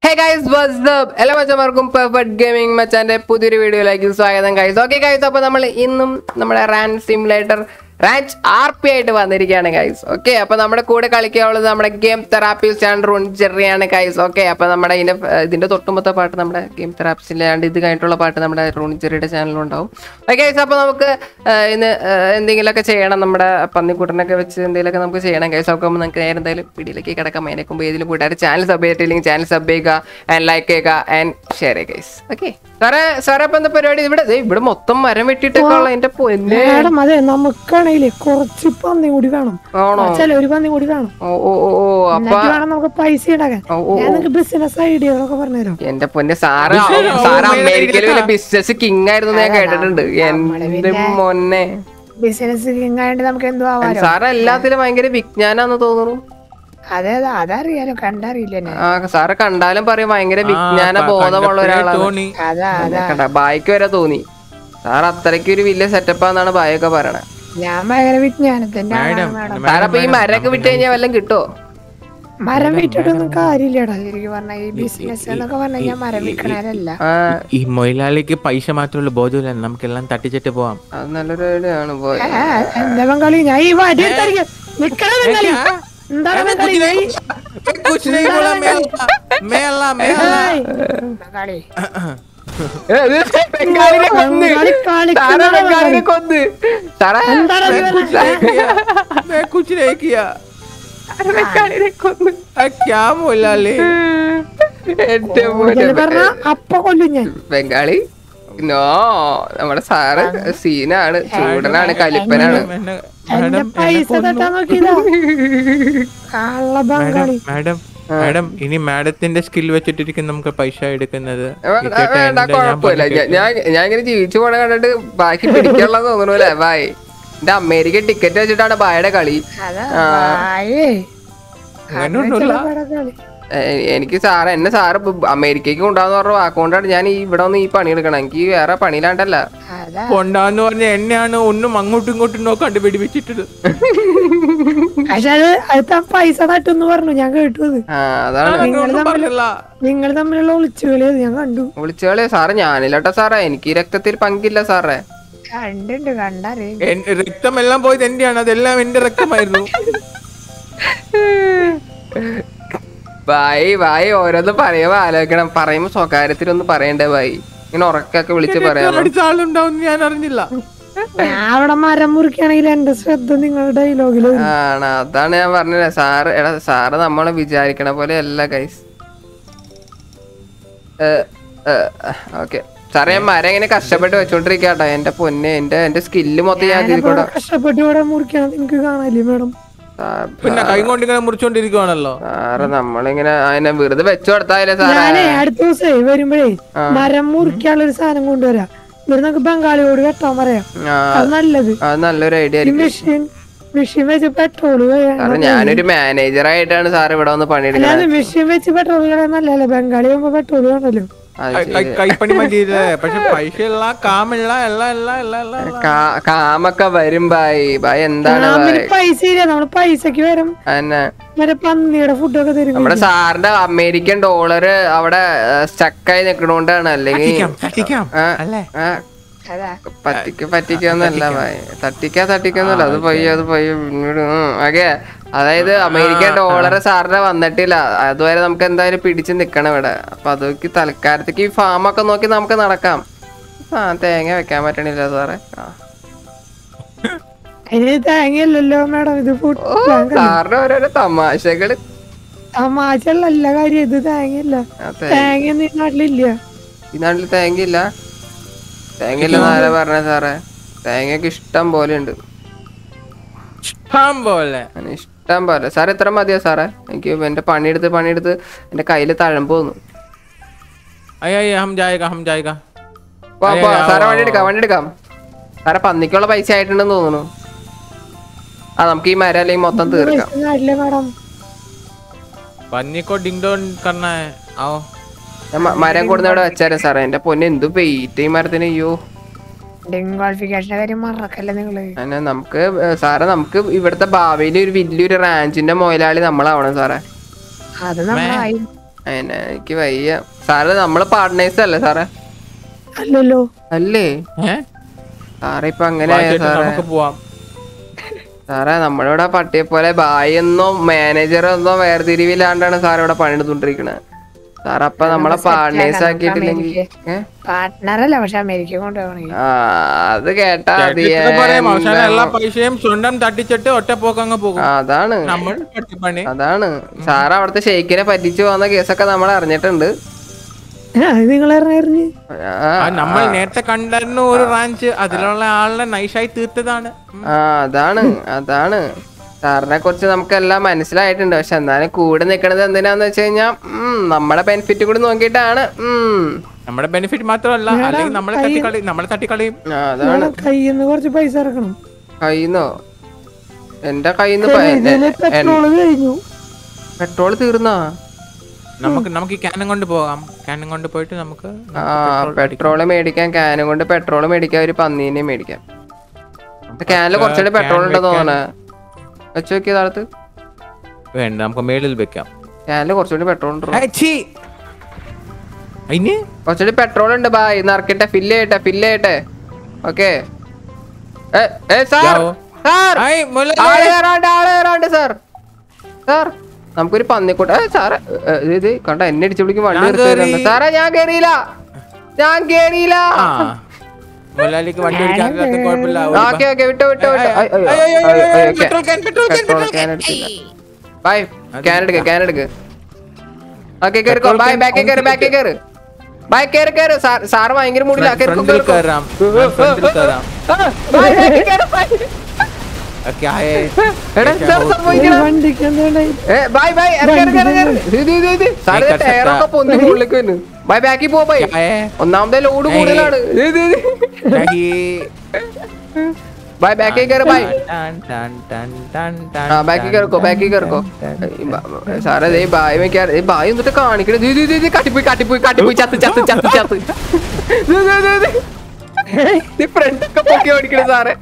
Hey guys വാട്സ് up എല്ലാ മച്ചന്മാർക്കും perfect gaming മച്ചാന്റെ പുതിയൊരു വീഡിയോയിലേക്ക് സ്വാഗതം ഗൈസ് ഓക്കെ ഗൈസ് അപ്പോൾ നമ്മൾ ഇന്നും നമ്മുടെ ran simulator ranch R P ആയിട്ട് വന്നിരിക്കുകയാണ് ഗൈസ് ഓക്കെ അപ്പോൾ നമ്മുടെ കൂടെ കളിക്കാനുള്ളത് നമ്മുടെ ഗെയിം തെറാപ്പീസ് ആൻഡ് റൂൺ ജെറിയാണ് ഗൈസ് ഓക്കെ അപ്പോൾ നമ്മുടെ ഇതിന്റെ ഇതിന്റെ തൊട്ടുമ്പത്തെ പാട്ട് നമ്മുടെ ഗെയിം തെറാപ്പീസിലെ ആണ്ട് ഇത് കഴിഞ്ഞിട്ടുള്ള പാട്ട് നമ്മുടെ റൂൺ ജെറിയുടെ ചാനലിലുണ്ടാവും ഓക്കെ ഗൈസ് അപ്പോൾ നമുക്ക് ആ, ഇന്ന് ആ, എന്തെങ്കിലുമൊക്കെ ചെയ്യണം നമ്മുടെ പന്നിക്കൂട്ടനൊക്കെ വെച്ച് എന്തെങ്കിലുമൊക്കെ നമുക്ക് ചെയ്യണം ഗൈസ് ഒക്കെ നമുക്ക് നേരെ എന്തായാലും വീഡിയോയിലേക്ക് കിടക്കാം അതിനെ മുമ്പ് ഏതിലും കൂട്ടുകാർ ചാനൽ സബ് ചെയ്തിട്ടില്ലെങ്കിൽ ചാനൽ സബ് ചെയ്യുക ആൻഡ് ലൈക്ക് ചെയ്യുക ആൻഡ് ഷെയർ ചെയ്യുക ഗൈസ് ഓക്കെ സാറേ സാറേ ഇപ്പൊ എന്താ പരിപാടി ഇവിടെ ദേ ഇവിടെ മൊത്തം മരം വെട്ടിയിട്ടൊക്കെ ഉള്ള എന്റെ പൊന്നെ മാഡം അതെ നമുക്കാണെങ്കിലേ കുറച്ച് പന്നി കൂടി വേണം ആണോ ചില ഒരു പന്നി കൂടി വേണം ഓ ഓ ഓ ഓ അപ്പൊ എന്നിട്ട് വേണം നമുക്ക് പൈസ ഉണ്ടാക്കാൻ ഓ, ഓ, ഞാൻ നിങ്ങൾക്ക് ബിസിനസ് ഐഡിയകളൊക്കെ പറഞ്ഞുതരാം എന്റെ പൊന്നെ സാറ് സാറ് അമേരിക്കയിൽ വലിയ ബിസിനസ് കിങ് ആയിരുന്നു ഞാൻ കേട്ടിട്ടുണ്ട് എന്റെ മൊന്നെ ബിസിനസ് ആയിട്ട് നമുക്ക് എന്തോ ആവാലോ സാറ് എല്ലാത്തിലും ഭയങ്കര വിജ്ഞാനാന്ന് തോന്നുന്നു അതെ അതെ അതറിയാലോ കണ്ടറിയില്ല എന്നെ ആ സാറ് കണ്ടാലും പറയും ഭയങ്കര വിജ്ഞാന ബോധമുള്ള ഒരാളാണ് തോന്നി അതാ അതാ കണ്ട ബായിക്ക് വരെ തോന്നി സാർ അത്രയ്ക്ക് ഒരു വലിയ സെറ്റപ്പാന്നാണ് ബായൊക്കെ പറയണേ ഞാൻ ഭയങ്കര വിജ്ഞാനത്തിന്റെ ആളാണ് മാഡം സാറപ്പൊ ഈ മരമൊക്കെ വിട്ട് കഴിഞ്ഞാൽ വല്ലതും കിട്ടോ മരം വിറ്റിട്ടൊന്നും കാര്യമില്ലടാ ശരിക്കും പറഞ്ഞ ഈ ബിസിനസ് എന്നൊക്കെ പറഞ്ഞാൽ ഞാൻ മരം വിൽക്കണല്ല ആ ഈ മൊയിലാളിക്ക് പൈസ മാത്രമുള്ള ബോധമില്ല നമുക്കെല്ലാം തട്ടിച്ചിട്ട് പോവാം അത് നല്ലൊരു ഐഡിയ ആണ് പോയ എന്താ ബംഗാളി ഞാൻ ഈ വടി എടുത്തടിക്കാം നിക്കണ ബംഗാളി എന്താണ് ബംഗാളി ഞാൻ ഈ- कुछ नहीं बोला मैं मैं अल्लाह मैं ഏയ്, ബംഗാളി ബംഗാളിനെ കൊന്ന് ബംഗാളി സാറേ കളിക്കുന്ന ബംഗാളിനെ കൊന്ന് സാറേ എന്താണ് ഇത് പറഞ്ഞത്? मैं कुछ नहीं किया സാറേ ബംഗാളിനെ കൊന്ന് आ, क्या मोइलाली എന്റെ മോനെ ഇങ്ങനെ പറഞ്ഞാ അപ്പൊ കൊല്ലും ഞാൻ ബംഗാളി നോ നമ്മുടെ സാറ് സീനാണ് ചൂടനാണ് കലിപ്പനാണ് मैंने എന്റെ പൈസ തട്ടാൻ നോക്കിയതാ കള്ള ബംഗാളി മാഡം മാഡം ഇനി മാഡത്തിന്റെ സ്കിൽ വെച്ചിട്ടിരിക്കും നമുക്ക് പൈസ എടുക്കുന്നത് വേണ്ട ഇതേട്ടാ വേണ്ട, എന്താ ഞാൻ കുഴപ്പമില്ല പറഞ്ഞത് ഞാൻ ഞാൻ ഞാൻ ഇങ്ങനെ ജീവിച്ചു പോണ കണ്ടിട്ട് ബാക്കി പിടിക്കാനുള്ള തോന്നണല്ലേ ബായ് എന്റെ അമേരിക്ക ടിക്കറ്റ് വെച്ചിട്ടാണ് ബായുടെ കളി അതാ വായേ. അങ്ങനെയൊന്നുമില്ല ഇവിടെ കളി. എ- എനിക്ക് സാറ് എന്നെ സാറ് ബ- അമേരിക്കയ്ക്ക് കൊണ്ടാന്ന് പറഞ്ഞ വാക്കുകൊണ്ടാണ് ഞാൻ ഈ ഇവിടെ ഒന്ന് ഈ പണി എടുക്കണം എനിക്ക് വേറെ പണിയിലാണ്ടല്ല അതാ കൊണ്ടാന്ന് പറഞ്ഞ എന്നെയാണ് ഒന്നും അങ്ങോട്ടും ഇങ്ങോട്ടും നോക്കാണ്ട് വെടിവെച്ചിട്ടത് പക്ഷെ അത് അത് താൻ പൈസ തട്ടെന്ന് പറഞ്ഞു ഞാൻ കേട്ടു അത് ആ അതാണ് അങ്ങനെയൊന്നും പറഞ്ഞില്ല നിങ്ങൾ തമ്മിലുള്ള ഒളിച്ചുകളി അത് ഞാൻ കണ്ടു വിളിച്ചോളെ സാറ് ഞാനില്ലട്ടോ സാറേ എനിക്ക് ഈ രക്തത്തിൽ പങ്കില്ല സാറേ കണ്ടുണ്ട് കണ്ടറിയ എൻ- രക്തമെല്ലാം പോയത് എന്റെയാണ് അതെല്ലാം എന്റെ രക്തമായിരുന്നു ബായ് ബായ് ഓരോന്ന് പറയുമ്പോ ആലോചിക്കണം പറയുമ്പോ സ്വകാര്യത്തിലൊന്ന് പറയണ്ടേ ബായ് ഇങ്ങനെ ഉറക്കൊക്കെ വിളിച്ച് പറയാമോ അടിച്ച ആളുണ്ടാവും ഞാൻ അറിഞ്ഞില്ല ഞാൻ അവിടെ മരം മുറിക്കുകയാണെങ്കിൽ എന്റെ ശ്രദ്ധ നിങ്ങളുടെ ഡയലോഗിൽ ആണ് അതാണ് ഞാൻ പറഞ്ഞത് സാറ് എടാ സാറ് നമ്മളെ വിചാരിക്കണ പോലെ അല്ല ഗൈസ് ഓക്കെ സാറേ ഞാൻ മരം ഇങ്ങനെ കഷ്ടപ്പെട്ട് വെച്ചോണ്ടിരിക്കാട്ടോ എന്റെ പൊന്നെ എന്റെ എന്റെ സ്കില്ല് മൊത്തം ഞാൻ ഇതിൽ കൂടെ കഷ്ടപ്പെട്ട് ഇവിടെ മുറിക്കണം എനിക്ക് കാണാല്ലേ മേഡം സാ- പിന്നെ കൈ കൊണ്ട് ഇങ്ങനെ മുറിച്ചോണ്ടിരിക്കുവാണല്ലോ സാറ് നമ്മളിങ്ങനെ അതിനെ വെറുതെ വെച്ചു കൊടുത്താലേ സാറേ ഞാനേ അടുത്ത ദിവസേ വരുമ്പോഴേ മരം മുറിക്കാനുള്ള ഒരു സാധനം കൊണ്ടുവരാം ഇവിടെ നമുക്ക് ബംഗാളിയോട് വെട്ടാൻ പറയാം ആ അത് നല്ലത് അത് നല്ലൊരു ഐഡിയ ഈ ആയിരിക്കും മെഷീൻ മെഷീൻ വെച്ച് പെട്രോൾ സാറ് ഞാനൊരു മാനേജർ ആയിട്ടാണ് സാർ ഇവിടെ വന്ന് പണിയെടുക്കുന്നത് അല്ലാതെ മെഷീൻ വെച്ച് പെട്രോൾ നല്ലല്ലേ ബംഗാളി ആകുമ്പോ പെട്രോൾ വേണല്ലോ അത് കൈ- കൈ- കൈപ്പണി മതിയില്ലേ പക്ഷെ പൈസ ഉള്ള കാമില്ല എല്ലാം എല്ലാം എല്ലാം എല്ലാം എല്ലാം. കാ- കാമൊക്കെ വരും ബായ് ബായ് എന്താണ് മാമിന് ബായ് പൈസ ഇല്ല നമ്മള് പൈസക്ക് വരും അതന്നെ മറ്റേ പന്നിയുടെ ഫുഡൊക്കെ തരും നമ്മുടെ സാറിന്റെ അമേരിക്കൻ ഡോളർ അവിടെ സ്റ്റക്കായി നിക്കണോണ്ടാണ് അല്ലെങ്കിൽ പറ്റിക്കാം പറ്റിക്കാം ആ, അല്ലേ ആ, പറ്റിക്ക പറ്റിക്കൊന്നല്ല ഭായ് തട്ടിക്കാ തട്ടിക്കൊന്നല്ല അത് പോയി അത് പോയി പിന്നീട് ഓക്കെ അതായത് അമേരിക്കൻ ഡോളർ സാറിന് വന്നിട്ടില്ല അതുവരെ നമുക്ക് എന്തായാലും പിടിച്ച് നിക്കണം ഇവിടെ അപ്പൊ അതൊക്കെ തൽക്കാലത്തേക്ക് ഈ ഫാമൊക്കെ നോക്കി നമുക്ക് നടക്കാം ആ തേങ്ങ വെക്കാൻ പറ്റണില്ല സാറേ ആ. അതിന് തേങ്ങയല്ലല്ലോ മാഡം ഇത് ഫുഡ് ഓ സാറിന്റെ ഓരോരോ തമാശകള് തമാശയുള്ള എല്ലാ കാര്യം ഇത് തേങ്ങയല്ല ആ, തേ- തേങ്ങ ഈ നാട്ടിലില്ല ഈ നാട്ടിൽ തേങ്ങയില്ല തേങ്ങയില്ലെന്ന് ആരാ പറഞ്ഞ സാറേ തേങ്ങയൊക്കെ ഇഷ്ടം പോലെ ഉണ്ട് ഇഷ്ടം പോലെ അങ്ങനെ ഇഷ്ടം പോലെ സാർ എത്ര മതിയോ സാറേ എനിക്ക് എന്റെ പണിയെടുത്ത് പണിയെടുത്ത് എന്റെ കയ്യിൽ തഴമ്പ് വന്നു അയ്യ അയ്യ ഹം ജായക ഹം ജായക പോ, പോ, സാറേ വണ്ടി എടുക്കാം വണ്ടി എടുക്കാം സാറേ പന്നിക്കുള്ള പൈസ ആയിട്ടുണ്ടെന്ന് തോന്നുന്നു ആ നമുക്ക് ഈ മരം അല്ലെങ്കിൽ മൊത്തം തീർക്കാം ഈ നാട്ടിലെ മാഡം പന്നി को डिंग डोंग करना है आओ ഞാൻ മ- മരം കൊടുന്ന് ഇവിടെ വെച്ചായിരുന്നു സാറേ എന്റെ പൊന്നെ എന്ത് വെയിറ്റ് ഈ മരത്തിന് അയ്യോ ഡിംഗ്വാളിഫിക്കേഷന്റെ കാര്യം മറക്കല്ലേ നിങ്ങള് അങ്ങനെ നമുക്ക് ഏ, സാറേ നമുക്ക് ഇവിടുത്തെ ഭാവിയിൽ ഒരു വലിയൊരു റാഞ്ചിന്റെ മുതലാളി നമ്മളാവണം സാറേ അത് നമ്മളായി അതിനെ എനിക്ക് വയ്യ സാറേ നമ്മള് പാർട്ട്നേഴ്സ് അല്ലേ സാറേ അല്ലല്ലോ അല്ലേ ഏ? സാറേ ഇപ്പൊ അങ്ങനെ വാ ചേട്ടാ, സാറേ നമുക്ക് പോവാം സാറേ നമ്മളിവിടെ പട്ടിയെ പോലെ ബായെന്നോ മാനേജറെന്നോ വേർതിരിവില്ലാണ്ടാണ് സാർ ഇവിടെ പണിയെടുത്തോണ്ടിരിക്കണത് സാർ അപ്പൊ നമ്മളെ പാർട്ട്നേഴ്സ് ആക്കിയിട്ടില്ലെങ്കിൽ ഏ? പാർട്ട്ണറല്ല പക്ഷെ അമേരിക്ക കൊണ്ടുപോകണെങ്കിൽ ആ അത് കേട്ടാ മതി. ചേട്ടനൊക്കെ പറയാം അവസാനം എന്താ? എല്ലാ പൈസയും സ്വന്തം തട്ടിച്ചിട്ട് ഒറ്റപ്പോക്ക് അങ്ങ് പോകും ആ, അതാണ് നമ്മൾ പട്ടിപ്പണി അതാണ് സാർ അവിടുത്തെ ഷെയ്ക്കിനെ പറ്റിച്ചു പോകുന്ന കേസൊക്കെ നമ്മൾ അറിഞ്ഞിട്ടുണ്ട് അത് നിങ്ങൾ അറിഞ്ഞു ആ, ആ, നമ്മൾ നേരത്തെ കണ്ടായിരുന്നു ഒരു റാഞ്ച് അതിലുള്ള ആളിനെ നൈസായി തീർത്തതാണ് ഉം. ആ അതാണ് അതാണ് സാറിനെ കുറിച്ച് നമുക്കെല്ലാം മനസ്സിലായിട്ടുണ്ട് പക്ഷെ എന്നാലും കൂടെ നിൽക്കണത് എന്തിനാന്ന് വെച്ച് കഴിഞ്ഞാൽ നമ്മളെ ബെനിഫിറ്റ് കൂടി നോക്കിയിട്ടാണ് ഉം. നമ്മുടെ ബെനിഫിറ്റ് മാത്രമല്ല അല്ലെങ്കിൽ നമ്മളെ തട്ടിക്കളി നമ്മളെ തട്ടിക്കളിയും ആ, അതാണ് കയ്യിൽ നിന്ന് കുറച്ച് പൈസ ഇറക്കണം കയ്യിന്നോ എന്റെ കയ്യിന്ന് പെട്രോള് കഴിഞ്ഞു പെട്രോൾ തീർന്നാ നമുക്ക് നമുക്ക് ഈ ക്യാനും കൊണ്ട് പോകാം ക്യാനും കൊണ്ട് പോയിട്ട് നമുക്ക് ആ പെട്രോൾ മേടിക്കാൻ ക്യാനും കൊണ്ട് പെട്രോൾ മേടിക്കാൻ ഒരു പന്നീനെ മേടിക്കാം ക്യാനിൽ കുറച്ചുകൂടി പെട്രോൾ ഉണ്ടെന്ന് തോന്നണേ വെച്ച് നോക്കിയ താഴത്ത് വേണ്ട നമുക്ക് മേളിൽ വെക്കാം ക്യാനിൽ കുറച്ചുകൂടി പെട്രോൾ ഉണ്ട് ഏ, ഛീ. അതിന് കുറച്ചുകൂടി പെട്രോൾ ഉണ്ട് ബായ് നിറക്കട്ടെ ഫില്ല് ചെയ്യട്ടെ ഫില്ല് ചെയ്യട്ടെ ഓക്കെ സാർ യാവോ. സാർ ആയ്, മുതലാളി. ആള് കയറാണ്ട് ആള് കയറാണ്ട് സാർ സാർ നമുക്കൊരു പന്നിക്കൂട്ട ഏ, സാറേ ഏ, ഇത് ഇത് കണ്ട എന്നെ അടിച്ചു വിളിക്കും വണ്ടി ഞാൻ നിർത്തി വരുന്നുണ്ട്. കേറി. സാറേ ഞാൻ കേറിയില്ല ഞാൻ കേറിയില്ല ആ മുതലാളിക്ക് വണ്ടി ഓടിക്കാൻ അറിയാത്ത കുഴപ്പമില്ല ഒരു ഓക്കെ ഓക്കെ വിട്ടോ വിട്ടോ വിട്ടോ ഏയ്, ഏയ്, ഏയ്, ഏയ്, ഏയ്, ഏയ്, petrol can, petrol can, petrol petrol can can. എടുത്തില്ല ബൈ ക്യാൻ എടുക്ക് ക്യാൻ എടുക്ക് ഓക്കെ കേറിക്കോ ബൈ ബാക്കി കയറി ബാക്കി കയറി ബൈ കയറി കയറി സാർ സാർ ഭയങ്കര മൂടില്ല കേറിക്കോ ഫ്രണ്ടിൽ കേറിക്കോ കയറാം ഫ്രണ്ടിൽ കയറാം ബൈ ബാക്കി കയറി ബൈ ഓക്കെ ആയേ എടാ സാർ സംഭവിക്കണം വണ്ടിക്ക് എന്തുകൊണ്ടായി ഏ ബൈ ബൈ ഇറങ്ങി ഇറങ്ങി ഇറങ്ങി ഇറങ്ങി. ഇത് ഇത് ഇത് സാർ ഏയ്, ടയറൊക്കെ പൊന്തി മുകളിലേക്ക് വരുന്നു ബൈ ബാക്കി പോ ബൈ ആയേ ഒന്നാമത്തെ ലോഡ് ഏയ്. കൂടുതലാണ് ഇത് ഇത് ഇത് ചാഹി. ബൈ ബാക്കി കയറി ബൈ ടൻ, ടൻ, ടൻ, ടൻ, ടൻ, ആ ബാക്കി ടൻ, കയറിക്കോ ടൻ, ബാക്കി കയറിക്കോ ടൻ, ടൻ. സാറേ ദേ ബായ് വെക്കാറ് ഈ ബായ് എന്നിട്ട് കാണിക്കണേ ദേ, ദേ, ദേ, ദേ, കാട്ടിപ്പോയി കാട്ടിപ്പോയി കാട്ടിപ്പോയി ചത്ത് ചത്ത് ചത്ത് ചത്ത് ദേ, ദേ, ദേ, ദേ. ദേ, front ഒക്കെ പൊക്കി ഓടിക്കണേ സാറേ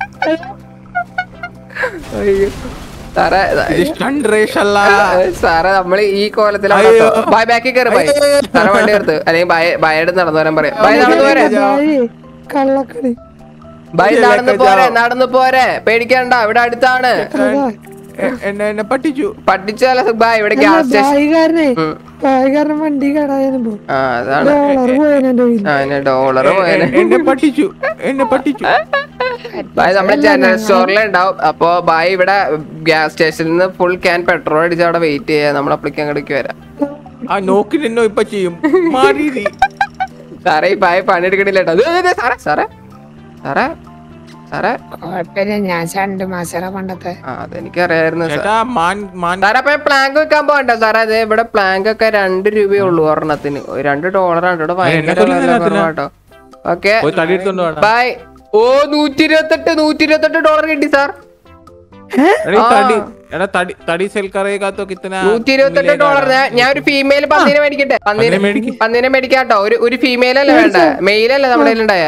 അയ്യോ സാറേ ഇത് stunt race അല്ല. ഏ, സാറേ നമ്മള് ഈ കോലത്തിലാണ് അയ്യോ. കേട്ടോ. ബായ് ബാക്കി കയറി ബായ് അയ്യോ. സാറേ വണ്ടി എടുത്ത് അല്ലെങ്കിൽ ബായ് ബായുടെ നടന്നു വരാൻ പറയാം ബായ് നടന്നു പോരെ കള്ളക്കളി ബായ് ഇല്ല, നടന്നു ഇല്ല, പോരെ ജാ. നടന്നു പോരെ പേടിക്കണ്ട ഇവിടെ അടുത്താണ് അതാ. എ- എന്നെ എന്നെ പറ്റിച്ചു പഠിച്ചാലോ ബായ് ഇവിടെ ഗ്യാസ് സ്റ്റേഷൻ ബായികാരനെ ബായികാരൻ വണ്ടി കേടായപ്പോ ആ അതാണ് ഡോളർ പോയതിനെ കയ്യിൽ ആ എന്നെ ഡോളർ പോയേനെ എന്നെ പറ്റിച്ചു എന്നെ പറ്റിച്ചു ബായ് നമ്മുടെ ജനറൽ സ്റ്റോറിൽ ഉണ്ടാവും അപ്പൊ ബായ് ഇവിടെ ഗ്യാസ് സ്റ്റേഷനിൽ നിന്ന് ഫുൾ ക്യാൻ പെട്രോൾ അടിച്ച് അവിടെ വെയിറ്റ് ചെയ്യാം നമ്മൾ അപ്പളിക്ക് അങ്ങോട്ടേക്ക് വരാം ആ നോക്കി നിന്നോ ഇപ്പൊ ചെയ്യും മാറി നീ. സാറേ ഈ ബായ് പണിയെടുക്കണില്ല കേട്ടോ ദേ, ദേ, ദേ, സാറേ സാറേ സാറേ സാറേ കുഴപ്പമില്ല ഞാൻ രണ്ട് മാസം പണ്ടത്തെ ആ അതെനിക്കറിയായിരുന്നു സാർ ചേട്ടാ മാൻ മാൻ സാറേ അപ്പൊ പ്ലാങ്ക് വെക്കാൻ പോകണ്ട സാറേ അതെ ഇവിടെ പ്ലാങ്ക് ഒക്കെ രണ്ട് രൂപയേ ഉള്ളൂ ഒരെണ്ണത്തിന് ഒരു രണ്ട് ഡോളറാണ് ഇവിടെ ഭയങ്കര എന്നെ കൊല്ലുന്ന വില ഇതിനകത്തിനാ? കുറവാട്ടോ ഓക്കെ പോയി തടി എടുത്തോണ്ട് വേണം ബൈ ഓ നൂറ്റി ഇരുപത്തെട്ട് നൂറ്റി ഇരുപത്തെട്ട് ഡോളർ കിട്ടി സാർ എടാ, ഈ തടി എടാ തടി തടി സെൽ കറിയകത്തോ കിത്തന നൂറ്റി ഇരുപത്തെട്ട് ഡോളർ ഞാൻ ഒരു ഫീമെയിൽ പന്നീനെ മേടിക്കട്ടെ പന്നീനെ പന്നീനെ മേടിക്ക്. പന്നീനെ മേടിക്കാട്ടോ ഒരു ഒരു ഫീമെയിൽ അല്ലേ വേണ്ട മെയിൽ അല്ലേ നമ്മുടെ കയ്യിലുണ്ടായ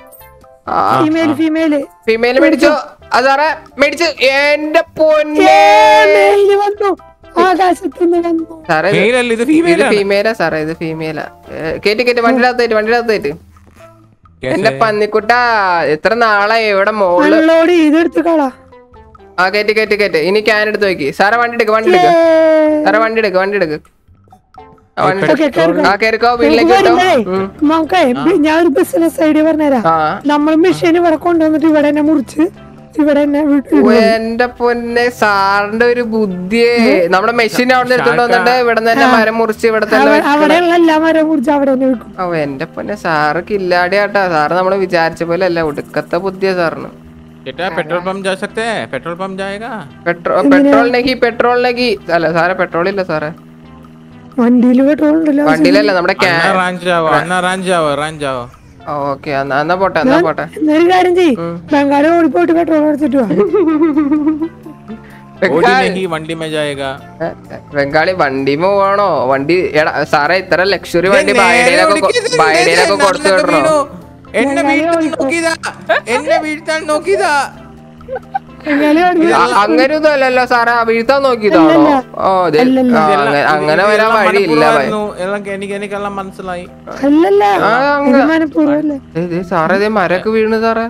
ഫീമേല് ഫീമേല് ഫീമെയിൽ മേടിച്ചോ അത് സാറേ മേടിച്ചു എന്റെ പൊന്നെ മെയില് വന്നു ആകാശത്തുനിന്ന് വന്നു സാറേ ഇത് മെയിലല്ല ഇത് ഇത് ഫീമെയിൽ ഫീമെയിലാ സാറേ ഇത് ഫീമെയിലാ കേറ്റ് കേറ്റ് വണ്ടിയിലകത്തേറ്റ് വണ്ടിയിലകത്തേറ്റ് എന്റെ പന്നിക്കുട്ട എത്ര നാളായി ഇവിടെ മോള് അൺലോഡ് ചെയ്തെടുത്ത് കളാ ആ കേറ്റ് കേറ്റ് കേറ്റ് ഇനി ക്യാൻ എടുത്ത് നോക്കി സാറേ വണ്ടി എടുക്ക് വണ്ടി എടുക്ക് സാറേ വണ്ടി എടുക്ക് വണ്ടി എടുക്ക് ആ, വണ്ടി എടുക്ക്. ഓക്കേ, കേറിക്കോ. ആ കേറിക്കോ വീട്ടിലേക്ക് കേട്ടോ നമുക്ക് ഞാൻ ഒരു ബിസിനസ് ഐഡിയ പറഞ്ഞുതരാം ആ നമ്മൾ മെഷീൻ ഇവിടെ കൊണ്ടുവന്നിട്ട് ഇവിടെ തന്നെ മുറിച്ച് ഇവിടെ തന്നെ വിട്ട് ഓ, എന്റെ പൊന്നെ സാറിന്റെ ഒരു ബുദ്ധിയെ നമ്മുടെ മെഷീൻ അവിടെ എടുത്തോണ്ട് വന്നിട്ട് ഇവിടെ തന്നെ മരം മുറിച്ച് ഇവിടെ തന്നെ അവ- അവിടെയുള്ള എല്ലാ മരം മുറിച്ച് അവിടെ തന്നെ വെക്കും ഓ എന്റെ പൊന്നെ സാറ് കില്ലാടി ആട്ടാ സാറ് നമ്മള് വിചാരിച്ച പോലെ അല്ല ഒടുക്കത്തെ ബുദ്ധിയാ സാറിന് बेटा पेट्रोल पंप जा सकते हैं पेट्रोल पंप जाएगा പെട്രോൾ പെട്രോൾ നെഗി പെട്രോൾ നെഗി അല്ല സാറേ പെട്രോൾ ഇല്ല സാറേ വണ്ടിയിൽ പെട്രോൾ ഉണ്ടല്ലോ വണ്ടിയിലല്ല നമ്മുടെ ക്യാ अन्ना रांझ जाओ अन्ना रांझ जाओ रांझ जाओ ഓക്കെ എന്നാ പോട്ടെ എന്നാ പോട്ടെ എന്നൊരു കാര്യം ചെയ്യ് ബംഗാളി ഓടിപ്പോയിട്ട് പെട്രോൾ അടിച്ചിട്ട് വാ ओडी नहीं वंडी में जाएगा ഏ, ഏ, ബംഗാളി വണ്ടി പോവാണോ വണ്ടി എടാ സാറേ ഇത്ര ലക്ഷറി വണ്ടി ബൈഡയിലൊക്കെ ബൈഡയിലൊക്കെ കൊടുത്തു വിടണോ എന്നെ വീഴ്ത്താൻ നോക്കിയതാ എന്നെ വീഴ്ത്താൻ നോക്കിയതാ ബംഗാളി ഓടി അ- അങ്ങനെ ഒന്നും അല്ലല്ലോ സാറേ വീഴ്ത്താൻ നോക്കിയതാണോ ഓ ദേ- ആ, അങ്ങനെ- അങ്ങനെ വരാൻ വഴിയില്ല ഭയ എല്ലാം എനിക്ക് എനിക്കെല്ലാം മനസ്സിലായി അല്ലല്ല ആ, അങ്ങ്. ഇത് മനഃപൂർവ്വമല്ലേ ദേ, ദേ, സാറേ ദേ മരൊക്കെ വീണ് സാറേ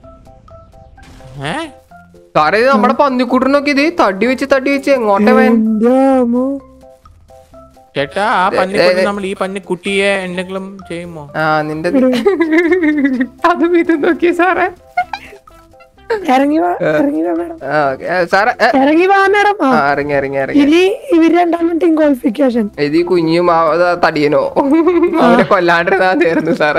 ഏ സാറേ ഇത് നമ്മുടെ പന്നിക്കൂട്ടിനൊക്കെ ഇത് തടി വെച്ച് തടി വെച്ച് എങ്ങോട്ടെ വേൻ എന്റെ അമ്മോ. ചേട്ടാ ആ പന്നിക്കുട്ടി നമ്മൾ ഈ പന്നിക്കുട്ടിയെ എന്തെങ്കിലും ചെയ്യുമോ ആ നിന്റെ അതും ഇതും നോക്കിയ സാറേ ഇറങ്ങി വാ ഇറങ്ങി വാ മേഡം ആ, ഓക്കേ. ആ, സാറേ ഏ, ഇറങ്ങി വാ മേഡം ആ ആ, ഇറങ്ങി ഇറങ്ങി ഇറങ്ങി ഇനി ഇവര് രണ്ടാമത്തെ ടീം ക്വാളിഫിക്കേഷൻ ഇത് ഈ കുഞ്ഞും ആ, അത് തടിയനോ അവരെ കൊല്ലാണ്ടിരുന്നാ തീർന്നു സാറേ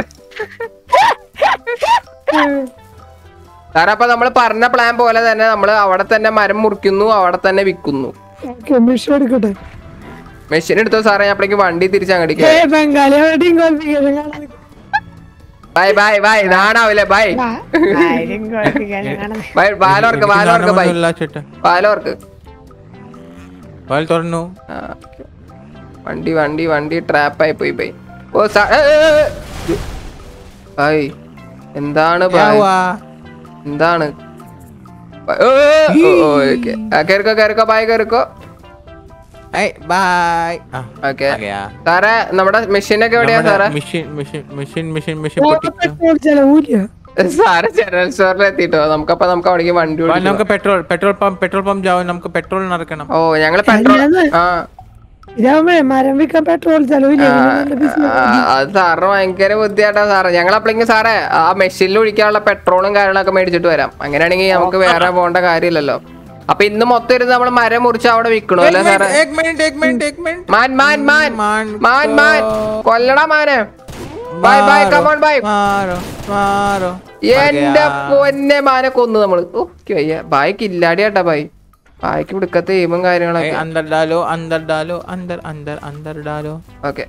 സാറേ അപ്പൊ നമ്മള് പറഞ്ഞ പ്ലാൻ പോലെ തന്നെ നമ്മള് അവിടെ തന്നെ മരം മുറിക്കുന്നു അവിടെ തന്നെ വിൽക്കുന്നു ഓക്കെ മിഷൻ എടുക്കട്ടെ മെഷീൻ എടുത്തോ സാറേ ഞാൻ അപ്പോഴേക്ക് വണ്ടി തിരിച്ചങ്ങടിക്ക ഏ ബംഗാളി ടീം ക്വാളിഫിക്കേഷൻ കാണാൻ ബൈ ബൈ ബൈ നാണാവില്ലേ ബൈ ടീം ക്വാളിഫിക്കേഷൻ കാണാൻ ബൈ ബാലോർക്ക് ബാലോർക്ക് ബൈ ഇല്ല ചേട്ടാ ബാലോർക്ക് വാൽ തുറന്നു ആ, ഓക്കേ. വണ്ടി വണ്ടി വണ്ടി ട്രാപ്പായി പോയി ബൈ ഓ സാ ഏ, ഏ, ഏ. ബൈ എന്താണ് ബൈ യാവാ. എന്താണ് ബൈ, ഏ, ഏ, ഓ, ഓ, ഓക്കേ. ആ, കേറിക്കോ കേറിക്കോ ബൈ കേറിക്കോ ഏയ് ബൈ ആ ഓക്കെ അതെയാ. സാറേ നമ്മുടെ മെഷീനൊക്കെ എവിടെയാ നമ്മുടെ സാറേ machine machine machine machine machine പൊട്ടിച്ചു പെട്രോൾ ചെലവൂല്ല സാറ് ജനറൽ സ്റ്റോറിൽ എത്തിട്ടോ നമുക്കപ്പൊ നമുക്ക് അവിടേക്ക് വണ്ടി വാ, ഓടിക്കാം. നമുക്ക് petrol petrol pump petrol pump ജാവും നമുക്ക് പെട്രോൾ നടക്കണം ഓ ഞങ്ങള് പെട്രോൾ അല്ലാതെ ആ ഇതാവുമ്പഴേ മരം വിൽക്കാൻ പെട്രോൾ ചെലവില്ല ആ, അത് സാറിന് ഭയങ്കര ബുദ്ധിയാട്ടാ സാറേ ഞങ്ങൾ അപ്പോഴേക്കും സാറേ ആ മെഷീനിൽ ഒഴിക്കാനുള്ള പെട്രോളും കാര്യങ്ങളൊക്കെ മേടിച്ചിട്ട് വരാം അങ്ങനെയാണെങ്കിൽ നമുക്ക് വേറെ പോകേണ്ട കാര്യമില്ലല്ലോ അപ്പൊ ഇന്ന് മൊത്തം ഇരുന്ന് നമ്മൾ മരം മുറിച്ച് അവിടെ വിൽക്കണോ അല്ലേ സാറേ एक मिनट एक मिनट एक मिनट മാൻ മാൻ മാൻ മാൻ മാൻ മാൻ കൊല്ലടാ മാനെ ബൈ ബൈ കമോൺ ബൈ മാറോ മാറോ എന്റെ പൊന്നെ മാനെ കൊന്നു നമ്മള് ഓ എനിക്ക് വയ്യ ബായ്ക്ക് ഇല്ലാടിയാട്ടാ ബായ് ബായ്ക്ക് ഇവിടുക്കത്തെ എയിമും കാര്യങ്ങളൊക്കെ अंदर डालो अंदर डालो अंदर अंदर अंदर डालो ഓക്കെ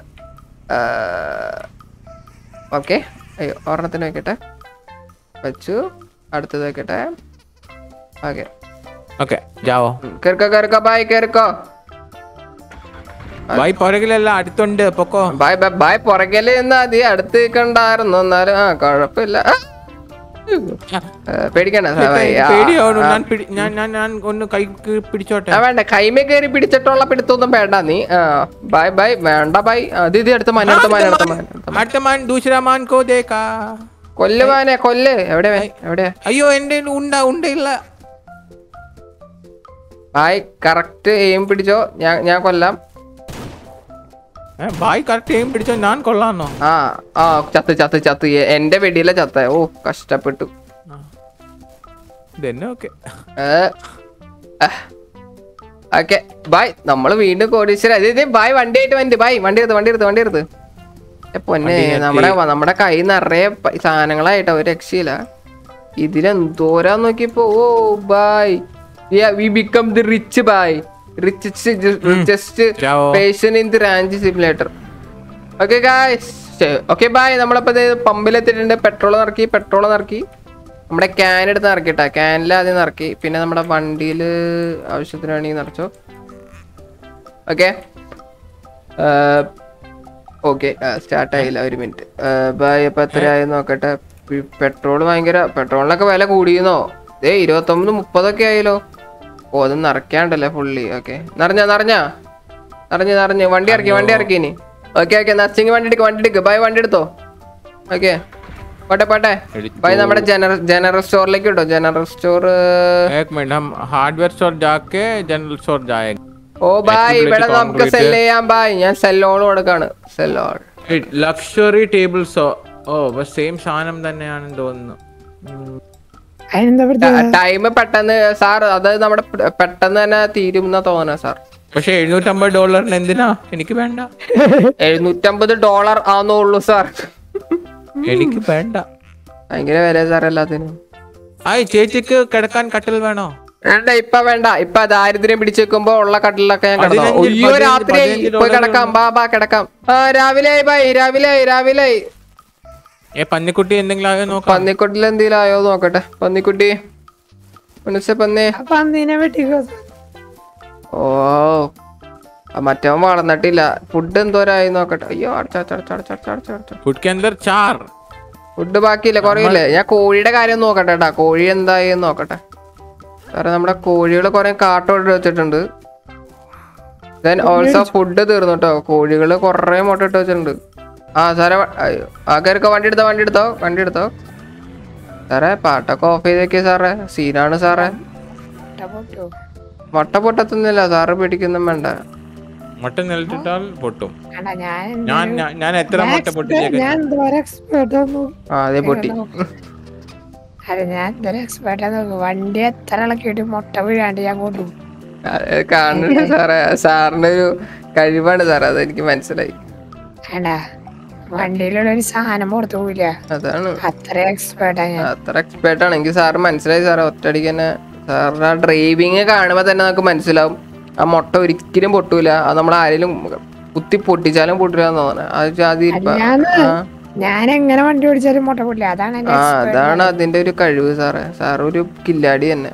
ഓക്കെ അയ്യോ ഒരെണ്ണത്തിന് വെക്കട്ടെ വെച്ചു അടുത്തത് വെക്കട്ടെ ഓക്കെ ഓക്കെ ജാവോ കയറിക്കോ കയറിക്കോ ബായ് കയറിക്കോ ബൈ പുറകിലല്ല അടുത്തുണ്ട് പൊക്കോ ബായ് ബായ് ബായ് പുറകില് നിന്നാ മതി അടുത്ത് നിൽക്കണ്ടായിരുന്നു എന്നാലും ആ കുഴപ്പമില്ല ആ. ആ, പേടിക്കണ്ട സാ, ബായ്. ആ, പേടിയാവണു ഞാൻ പിടി- ഞാൻ ഞാൻ ഞാൻ ഒന്ന് കൈ പിടിച്ചോട്ടെ ആ വേണ്ട കൈമേ കയറി പിടിച്ചിട്ടുള്ള പിടുത്തൊന്നും വേണ്ട നീ ആ ബൈ ബൈ വേണ്ട ബൈ അത് ഇത് എടുത്ത് മാൻ എടുത്ത് മാൻ എടുത്ത് മാൻ എടുത്ത് മാൻ. അടുത്ത മാൻ ദൂസര മാൻ കോ ദേക്കാ കൊല്ല് മാനെ കൊല്ല് എവിടെ എവിടെയാ അയ്യോ എന്റെ ഉണ്ട ഉണ്ടയില്ല ബായ് കറക്റ്റ് എയിം പിടിച്ചോ ഞാൻ ഞാൻ കൊല്ലാം ഏ, ബായ് കറക്റ്റ് എയിം പിടിച്ചോ ഞാൻ കൊള്ളാന്നോ ആ ആ ചത്ത് ചത്ത് ചത്ത് എ- എന്റെ വെടിയിലെ ചത്ത ഓ കഷ്ടപ്പെട്ടു ഇതന്നെ ഓക്കെ ഓക്കെ ബായ് നമ്മള് വീണ്ടും കോടീശ്വര ഇത് ഇത് ബായ് വണ്ടി ആയിട്ട് വണ്ടി ബായ് വണ്ടി എടുത്ത് വണ്ടി എടുത്ത് വണ്ടി എടുത്ത് ഏ, പൊന്നെ നമ്മുടെ നമ്മുടെ കൈ നിറയെ പ- സാധനങ്ങളായിട്ട് ഒരു രക്ഷയില്ല ഇതിലെന്തോരാ നോക്കിയപ്പോ ഓ ബായ് വി ബിക്കം ദി റിച്ച് ബായ് റിച്ച് റിച്ചസ്റ്റ് ചാവോ. Person in the ranch simulator okay guys okay ബായ് നമ്മളിപ്പോ പമ്പിലെത്തിയിട്ടുണ്ട് പെട്രോൾ നിറക്കി പെട്രോൾ നിറക്കി നമ്മുടെ ക്യാൻ എടുത്ത് നിറക്കിട്ടാ ക്യാനിൽ ആദ്യം നിറക്കി പിന്നെ നമ്മുടെ വണ്ടിയിൽ ആവശ്യത്തിന് വേണമെങ്കിൽ നിറച്ചോ ഓക്കെ ഓക്കെ സ്റ്റാർട്ട് ആയില്ല ഒരു മിനിറ്റ് ബായ് അപ്പൊ എത്രയായി നോക്കട്ടെ പെട്രോൾ ഭയങ്കര പെട്രോളിനൊക്കെ വില കൂടിയെന്നോ ഏ ഇരുപത്തൊമ്പത് മുപ്പതൊക്കെ ആയല്ലോ ഓ അത് നിറയ്ക്കാണ്ടല്ലേ ഫുള്ളി ഓക്കെ നിറഞ്ഞ നിറഞ്ഞ നിറഞ്ഞ് നിറഞ്ഞ് വണ്ടി ഇറക്കി വണ്ടി ഇറക്കി ഇനി ഓക്കെ ഓക്കെ നർച്ചിങ് വണ്ടി എടുക്ക് വണ്ടി എടുക്ക് ബൈ വണ്ടി എടുത്തോ ഓക്കെ പോട്ടെ പോട്ടെ എടുത്തു. ബൈ നമ്മുടെ ജനറൽ ജനറൽ സ്റ്റോറിലേക്ക് കിട്ടോ ജനറൽ സ്റ്റോർ एक मिनट हम हार्डवेयर स्टोर जाके जनरल स्टोर जाएंगे ഓ ബായ് Flexibility ഇവിടെ നമുക്ക് concrete. സെല് ചെയ്യാൻ ബായ് ഞാൻ സെല്ലോൺ കൊടുക്കാണ് സെല്ലോൺ ലക്ഷറി ടേബിൾസോ ഓ സെയിം സാധനം തന്നെയാണെന്ന് തോന്നുന്നു ഉം. അതിനെന്താ പ്രത്യേകത ടൈം പെട്ടെന്ന് സാർ അത് നമ്മുടെ പെ- പെട്ടെന്ന് തന്നെ തീരും എന്നാ തോന്നണ സാർ പക്ഷെ എഴുന്നൂറ്റമ്പത് ഡോളറിന് എന്തിനാ എനിക്ക് വേണ്ട എഴുന്നൂറ്റമ്പത് ഡോളർ ആന്നോളൂ സാർ എനിക്ക് വേണ്ട ഭയങ്കര വില സാർ എല്ലാത്തിനും ആ ചേച്ചിക്ക് കിടക്കാൻ കട്ടിൽ വേണോ വേണ്ട ഇപ്പൊ വേണ്ട ഇപ്പൊ ദാരിദ്ര്യം പിടിച്ചേക്കുമ്പോ ഉള്ള കട്ടിലൊക്കെ ഞാൻ കിടന്നു പതിനഞ്ച്, അയ്യോ പതിനഞ്ച്, രാത്രി പതിനഞ്ച് പോയി ഡോളർ കിടക്കാം ബാ ബാ കിടക്കാം ആ രാവിലെ ആയി ബൈ രാവിലെ ആയി രാവിലെ ആയി ഏ പന്നിക്കുട്ടി എന്തെങ്കിലും ആയോ നോക്കാം പന്നിക്കുട്ടിൽ എന്തെങ്കിലും ആയോ നോക്കട്ടെ പന്നിക്കുട്ടി മനസ്സ പന്നി അപ്പൊ അന്നീനെ വെട്ടിക്കോ ഓ ആ മറ്റവൻ വളർന്നിട്ടില്ല ഫുഡ് എന്തോരായി നോക്കട്ടെ അയ്യോ അടച്ചടച്ചടച്ചടച്ചടച്ചടച്ച ഫുഡ് के अंदर चार ഫുഡ് ബാക്കിയില്ല കുറയില്ലേ ഞാൻ കോഴിയുടെ കാര്യം നോക്കട്ടെ കേട്ടാ കോഴി എന്തായി എന്ന് നോക്കട്ടെ സാറേ നമ്മുടെ കോഴികൾ കുറെ കാട്ടോട്ട് വെച്ചിട്ടുണ്ട് ദെൻ ഓൾസോ ഫുഡ് തീർന്നു കേട്ടോ കോഴികൾ കുറെ മുട്ട ഇട്ട് വെച്ചിട്ടുണ്ട് ആ സാറേ വ- അയ്യോ. ആ കയറിക്കോ വണ്ടി എടുത്തോ വണ്ടി എടുത്തോ വണ്ടി എടുത്തോ സാറേ പാട്ടൊക്കെ ഓഫ് ചെയ്തേക്കേ സാറേ സീനാണ് സാറേ പൊട്ടു മുട്ട പൊട്ടത്തൊന്നുമില്ല സാറ് പിടിക്കൊന്നും വേണ്ട മുട്ട നിലത്തിട്ടാൽ പൊട്ടും അല്ല ഞാൻ ഞാൻ ഞാൻ- ഞാൻ എത്ര മുട്ട പൊട്ടിച്ചേക്കാം ഞാൻ എന്തോരം എക്സ്പേർട്ട് ഒന്നും ആ അതേ പൊട്ടി അല്ല ഞാൻ എന്തൊരു എക്സ്പേർട്ടാ നോക്കും വണ്ടി എത്ര ഇളക്കിയിട്ട് മുട്ട വീഴാണ്ട് ഞാൻ കൊണ്ടു അത് കാണുന്നുണ്ട് സാറേ സാറിന്റെ ഒരു കഴിവാണ് സാറേ അതെനിക്ക് മനസ്സിലായി വേണ്ട വണ്ടിയിലുള്ള ഒരു സാധനം പുറത്തു പോയില്ല അതാണ് അത്ര എക്സ്പേർട്ടാ ഞാൻ അത്ര എക്സ്പേർട്ട് ആണെങ്കിൽ സാറ് മനസ്സിലായി സാറേ ഒറ്റയടിക്ക് തന്നെ സാറിന്റെ ആ ഡ്രൈവിങ് കാണുമ്പോൾ തന്നെ നമുക്ക് മനസ്സിലാവും ആ മുട്ട ഒരിക്കലും പൊട്ടൂല അത് നമ്മൾ ആരെങ്കിലും കുത്തി പൊട്ടിച്ചാലും പൊട്ടില്ല എന്ന് തോന്നുന്നത് അത് ജാതി ഇപ്പ- ഞാന് ആ ഞാൻ എങ്ങനെ വണ്ടി ഓടിച്ചാലും മുട്ട പൊട്ടില്ല അതാണ് എന്റെ ആ അതാണ് അതിന്റെ ഒരു കഴിവ് സാറേ സാർ ഒരു കില്ലാടി തന്നെ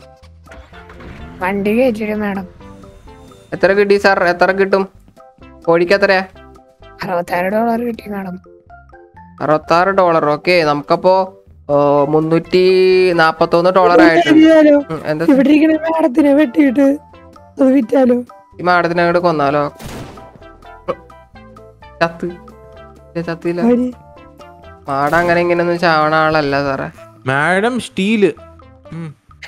വണ്ടി കയറ്റിട്ട് മേഡം എത്ര കിട്ടി സാർ എത്ര കിട്ടും കോഴിക്ക് എത്രയാ അറുപത്താറ് ഡോളർ കിട്ടി മേഡം അറുപത്താറ് ഡോളർ ഓക്കെ നമുക്കപ്പോ ഓ, മുന്നൂറ്റി നാപ്പത്തൊന്ന് ഡോളർ ആയിട്ടുണ്ട് ചെയ്യാലോ ഉം, എന്താ ഇവിടെ ഇരിക്കണ മാഡത്തിനെ വെട്ടിയിട്ട് അത് വിറ്റാലോ ഈ മാഡത്തിനെ അങ്ങോട്ട് കൊന്നാലോ ചത്ത് ഇല്ല, ചത്തില്ല വരി മാട അങ്ങനെ ഇങ്ങനെയൊന്നും ചാവണ ആളല്ല സാറേ മാഡം സ്റ്റീല് ഉം.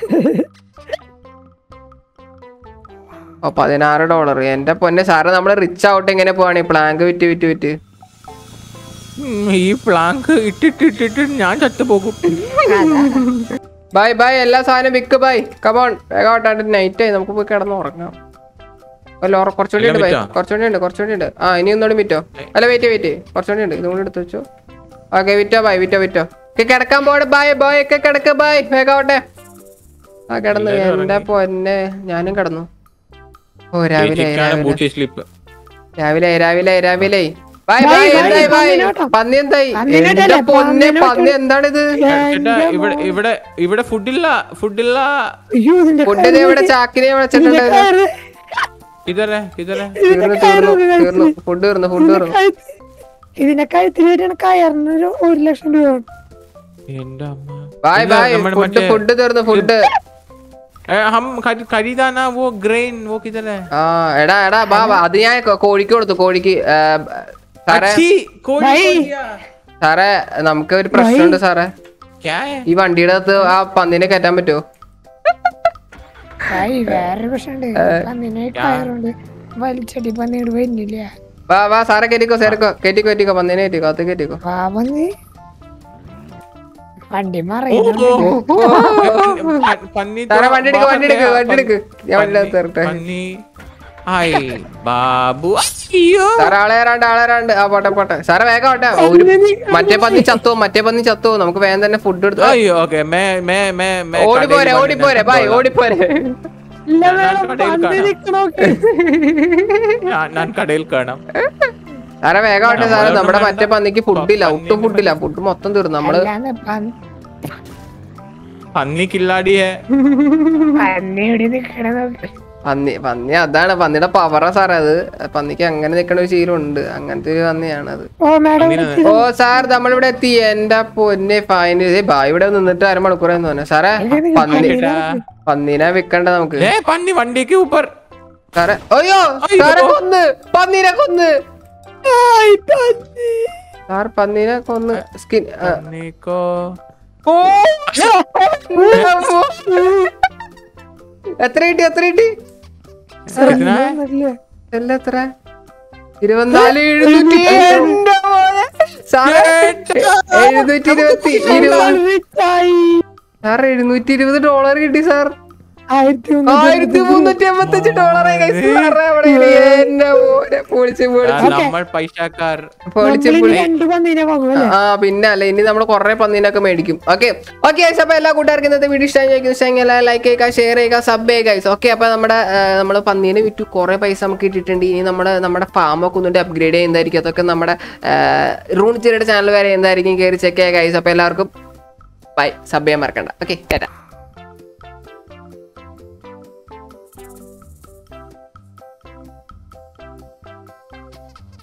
ഓ പതിനാറ് ഡോളർ എന്റെ പൊന്നെ സാറേ നമ്മള് റിച്ച് ആവട്ടെ എങ്ങനെ പോവാണ് ഈ പ്ലാങ്ക് വിറ്റ് വിറ്റ് വിറ്റ് ഉം, ഈ പ്ലാങ്ക് ഇട്ടിട്ടിട്ടിട്ട് ഞാൻ ചത്തുപോകും ബൈ ബൈ എല്ലാ സാധനവും വിക്ക് ബൈ കമോൺ വേഗം നൈറ്റ് ആയി നമുക്ക് പോയി കിടന്ന് ഉറങ്ങാം അല്ല ഉറ- കുറച്ചുകൂടി ഉണ്ട് ബൈ എല്ലാം വിറ്റോ? കുറച്ചുകൂടി ഉണ്ട് കുറച്ചുകൂടി ഉണ്ട് ആ ഇനി ഒന്നുകൂടി വിറ്റോ അല്ല വെയിറ്റ് വെയിറ്റ് കുറച്ചുകൂടി ഉണ്ട് ഇതും കൂടി എടുത്ത് വെച്ചോ ഓക്കെ വിറ്റോ ബൈ വിറ്റോ വിറ്റോ ഒക്കെ കിടക്കാൻ പോടെ ബൈ ബൈ ഒക്കെ കിടക്ക് ബൈ വേഗാവട്ടെ ആ കിടന്നു എന്റെ പൊന്നെ ഞാനും കിടന്നു ഓ രാവിലെ ചേച്ചിക്കാണ് രാവിലെ ബൂട്ടി സ്ലിപ്പ് രാവിലെ രാവിലെ രാവിലെ ബൈ ബൈ, ബൈ ബൈ, എന്തായി ബൈ പന്നിനോട്ടം. പന്നി എന്തായി പന്നിനോട്ടല്ലേ, എന്റെ പൊന്നെ പന്നിനോട്ടം. പന്നി എന്താണിത് ചേട്ടാ ഇവിടെ ഇവിടെ ഇവിടെ ഫുഡില്ല ഫുഡില്ല അയ്യോ ഇതിന്റെ ഫുഡ് ഇത് ഇവിടെ ചാക്കിനെ വെച്ചിട്ടുണ്ട് കയറ് ഇതരെ ഇതരെ തീർന്നു തീർന്നു തീർന്നു ഫുഡ് തീർന്നു ഫുഡ് തീർന്നു കഴുത്ത് ഇതിന്റെ കഴുത്തിൽ വരെയാണ് കയറിന് ഒരു ഒരു ലക്ഷം രൂപ വേണം. എന്റെ അമ്മ ബൈ ഇല്ല, ബൈ നമ്മുടെ ഫുഡ് മറ്റേ- ഫുഡ് തീർന്നു ഫുഡ് ഏ, ഹം ഖരി- ഖരീദാനാ വോ ഗ്രെയിൻ വോ കിതരെ ആ എടാ എടാ ബാ ബാ അത് ഞാൻ കോ- കോഴിക്ക് കൊടുത്തു കോഴിക്ക് ഏ, സാറേ അച്ഛി കോഴി കോഴിയാ. സാറേ നമുക്ക് ഒരു പ്രശ്നമുണ്ട് സാറേ ക്യാ ഹേ? ഈ വണ്ടിയുടെ അകത്ത് ആ പന്നിനെ കയറ്റാൻ പറ്റുമോ ആയി വേറൊരു പ്രശ്നമുണ്ട് പന്നിനെ കയറുണ്ട് വലിച്ചടി പന്നിയോട് വരുന്നില്ല വാ വാ സാറേ കയറ്റിക്കോ സാറിക്കോ കയറ്റിക്കോ കയറ്റിക്കോ പന്നിനെ കയറ്റിക്കോ അത് കയറ്റിക്കോ വാ പന്നി വണ്ടി ഓ, മറിയുന്നു ഓ. പ- പന്നി സാറേ തോ വണ്ടി എടുക്ക് വണ്ടി എടുക്ക് ബാഹർ വണ്ടി എടുക്ക് ഞാൻ വണ്ടി പന്നി- അകത്ത് ഇറട്ടെ പന്നി ഹായ് ബാബു അയ്യോ സാറേ ആളെ വരാണ്ട് ആളെ വരാണ്ട് ആ പോട്ടെ പോട്ടെ സാറേ വേഗം പോട്ടെ ഒരു മറ്റേ പന്നി ചത്തോ മറ്റേ പന്നി ചത്തോ നമുക്ക് വേഗം തന്നെ ഫുഡ് എടുത്തു അയ്യോ ഓക്കെ മേ മേ മേ മേ ഓടിപ്പോരെ കടയിൽ ഓടിപ്പോരെ വന്ന് ബൈ ഞാൻ ഓടിപ്പോരെ ഇല്ല ഞാൻ വേണം കടയിൽ പന്നി കാണാം. നിക്കണോക്ക് ഞാൻ- ഞാൻ കടയിൽ കാണാം സാറേ വേഗം ആവട്ടെ സാറേ നമ്മളൊന്നും നമ്മുടെ വേണ്ട. മറ്റേ പന്നിക്ക് ഫുഡില്ല പന്നി ഒട്ടും ഫുഡില്ല ഫുഡ് മൊത്തം തീർന്നു നമ്മള് അല്ലാന്ന് പന്നി പന്നി കില്ലാടിയെ പന്നി ഇവിടെ നിക്കണ നോക്ക് പന്നി പന്നി അതാണ് പന്നിയുടെ പവറാ സാറേ അത് പന്നിക്ക് അങ്ങനെ നിക്കണ ഒരു ശീലം ഉണ്ട് അങ്ങനത്തെ ഒരു പന്നിയാണ് അത് ഓ മാഡം ഓ സാർ നമ്മളിവിടെ എത്തി എന്റെ പൊന്നെ ഫൈൻ ബാ ഇവിടെ നിന്നിട്ട് അരമണിക്കൂറാന്ന് തോന്നുന്നു സാറേ പന്നി പന്നീനെ വിക്കണ്ട നമുക്ക് ഏ പന്നി വണ്ടിക്ക് ഊപ്പർ സാറേ അയ്യോ അയ്യോ. സാറെ കൊന്ന് പന്നീനെ കൊന്ന് ആയ് പന്നി. സാർ പന്നീനെ കൊന്ന് സ്കിൻ പന്നിക്കോ ഓ എത്ര കിട്ടി എത്ര കിട്ടി എത്ര? ഒന്നുമില്ല. എല്ല എത്ര ഇരുപത്തിനാല് എഴുന്നൂറ്റി എന്റെ മോനെ. സാറേ എഴുന്നൂറ്റി ഇരുപത്തി ഇരുപത് റിച്ചായി. സാർ എഴുന്നൂറ്റി ഇരുപത് ഡോളർ കിട്ടി സാർ ആയിരത്തി മുന്നൂറ്റി ആയിരത്തി മുന്നൂറ്റി എൺപത്തി ഡോളറായി guys. സാറേ അവിടെ ഇരി. എന്റെ മോനെ പൊളിച്ച് ആ, പൊളിച്ച് നമ്മൾ പൈസക്കാർ പൊളിച്ച് നമ്മളിനി പൊളി രണ്ട് പന്നീനെ വാങ്ങും അല്ലേ ആ പിന്നെ അല്ല ഇനി നമ്മൾ കുറെ പന്നീനൊക്കെ മേടിക്കും ഓക്കെ ഓക്കെ അപ്പൊ എല്ലാ കൂട്ടുകാർക്കും ഇന്നത്തെ വീഡിയോ ഇഷ്ടമായി ഇഷ്ടമെങ്കിൽ ലൈക്ക് ചെയ്യുക ഷെയർ ചെയ്യുക സബ് ചെയ്യുക ഓക്കെ അപ്പൊ നമ്മുടെ നമ്മൾ പന്നീനെ വിറ്റു കുറെ പൈസ നമുക്ക് ഇട്ടിട്ടുണ്ട് ഇനി നമ്മുടെ നമ്മുടെ ഫാമൊക്കെ ഒന്നുകൂടി അപ്ഗ്രേഡ് ചെയ്യുന്നതായിരിക്കും അതൊക്കെ നമ്മുടെ റൂൺ ചിരയുടെ ചാനൽ വരെ എന്തായിരിക്കും കയറി ചെക്ക് ചെയ്യുക ഗൈസ് അപ്പൊ എല്ലാവർക്കും ബൈ സബ് ചെയ്യാൻ മറക്കണ്ട ഓക്കെ കേട്ടാ